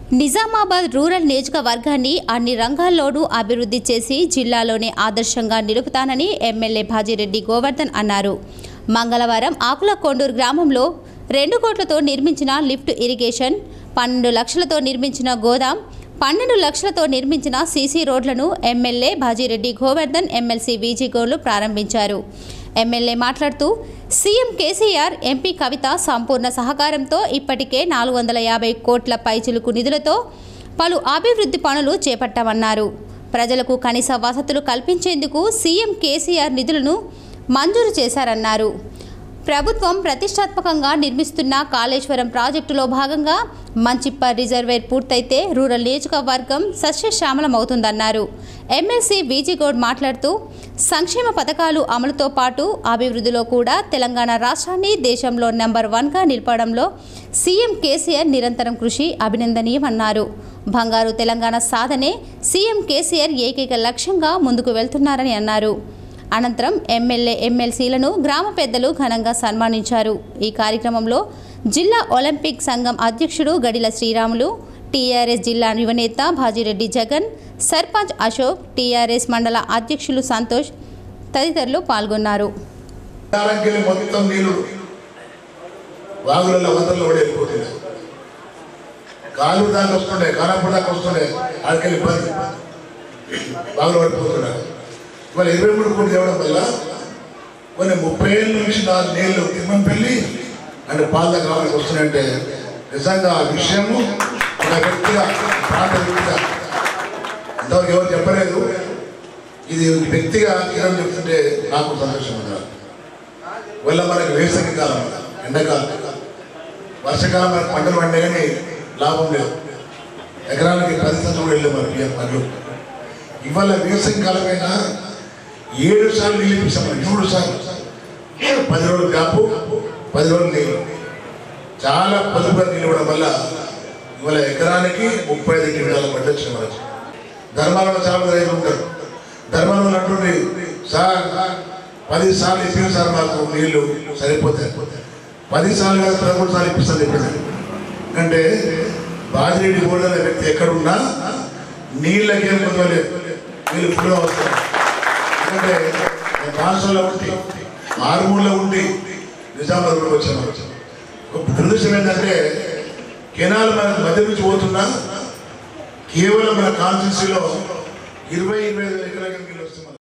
Nizamabad rural నియోజకవర్గాన్ని అన్ని రంగాల్లోనూ అభివృద్ధి చేసి జిల్లాలోనే ఆదర్శంగా నిలుపుతానని ఎమ్మెల్యే భాజిరెడ్డి గోవర్ధన్ అన్నారు మంగళవారం ఆకుల కొండూరు గ్రామంలో రెండు కోట్లతో నిర్మించిన లిఫ్ట్ ఇరిగేషన్ పన్నెండు లక్షలతో నిర్మించిన గోదాం పన్నెండు లక్షలతో నిర్మించిన సీసీ రోడ్లను MLA Bajireddy Govardhan MLC VG గోర్లు ప్రారంభించారు ఎమ్మెల్యే మాట్లాడుతూ సీఎం కేసీఆర్ ఎంపీ కవిత సంపూర్ణ సహకారంతో ఇప్పటికే నాలుగు వందల యాభై కోట్ల పైచిలుకు నిధులతో పలు అభివృద్ధి పనులు చేపట్టామన్నారు ప్రజలకు కనీస వసతులు కల్పించేందుకు సీఎం కేసీఆర్ నిధులను మంజూరు చేశారన్నారు ప్రభుత్వం ప్రతిష్టాత్మకంగా నిర్మిస్తున్న కాళేశ్వరం ప్రాజెక్టులో భాగంగా మంచిప్ప రిజర్వేర్ పూర్తయితే రూరల్ నియోజకవర్గం సస్యశ్యామలమవుతుందన్నారు ఎమ్మెల్సీ వీజీగౌడ్ మాట్లాడుతూ సంక్షేమ పథకాలు అమలుతో పాటు అభివృద్ధిలో కూడా తెలంగాణ రాష్ట్రాన్ని దేశంలో నెంబర్ వన్గా నిలపడంలో సీఎం కేసీఆర్ నిరంతరం కృషి అభినందనీయమన్నారు బంగారు తెలంగాణ సాధనే సీఎం కేసీఆర్ ఏకైక లక్ష్యంగా ముందుకు వెళ్తున్నారని అన్నారు అనంతరం ఎమ్మెల్యే ఎమ్మెల్సీలను గ్రామ పెద్దలు ఘనంగా సన్మానించారు ఈ కార్యక్రమంలో జిల్లా ఒలింపిక్ సంఘం అధ్యక్షుడు గడిల శ్రీరాములు టీఆర్ఎస్ జిల్లా యువనేత భాజిరెడ్డి జగన్ సర్పంచ్ అశోక్ టీఆర్ఎస్ మండల అధ్యక్షులు సంతోష్ తదితరులు పాల్గొన్నారు కాలంకెళ్ళి మొత్తం నీళ్లు వాగులలో వందల్లో పడి వెళ్ళిపోతున్నాయి కాలు దాకా వస్తుండే కానప్పుడు దాకా వస్తుండే ఆడికెళ్ళి ఇబ్బంది వాగులు పడిపోతున్నారు ఇవాళ ఇరవై మూడు కోట్లు ఇవ్వడం వల్ల కొన్ని ముప్పై ఏళ్ళ నుంచి నాలుగు నీళ్లు తిమ్మంపల్లి అంటే పాల దగ్గర వాళ్ళకి వస్తున్నాయంటే నిజంగా ఆ విషయము ఒక వ్యక్తిగా ప్రాంత వ్యక్తిగా ఇంతవరకు ఎవరు చెప్పలేదు ఇది వ్యక్తిగా కిరణ్ చెప్తుంటే నాకు సంతోషం ఉన్నారు వల్ల మనకి వేసవి కాలం ఎండాకాలం వర్షకాలం మనకి పంటలు పండే కానీ లాభం లేదు ఎకరానికి పది సంవత్సరం కూడా వెళ్ళే మనకి ఆ పనులు ఇవాళ వేసవి కాలమైనా ఏడు సార్లు నీళ్ళు ఇప్పిస్తాం మనం మూడు సార్లు పది రోజులు కాపు పది రోజులు నీళ్ళు చాలా పొదుపుగా నీళ్ళు ఇవ్వడం వల్ల ఇవాళ ఎకరానికి ముప్పై ఐదు క్వింటాల పంట వచ్చింది మనకు ధర్మాలలో చాలా మంది రైతులు ఉంటారు ధర్మాలలో అంటుంది సార్ పది సార్లు ఇప్పింది సార్ మాకు నీళ్లు సరిపోతాయి పది సార్లు కాదు పదమూడు సార్లు ఇప్పిస్తాను చెప్పింది అంటే బాజిరెడ్డి గోల్డ్ అనే వ్యక్తి ఎక్కడున్నా నీళ్ళకేం కుదరలేదు నీళ్ళు ఫుల్గా వస్తాయి ఎందుకంటే నేను రాష్ట్రంలో ఉండి ఆరుమూలలో ఉండి నిజామాబాద్ కూడా వచ్చాను ఒక దురదృష్టం ఏంటంటే కెనాల్ మన మధ్య నుంచి పోతున్నా కేవలం మన కాన్స్టిట్యూన్సీలో ఇరవై ఇరవై ఐదు ఎకరాల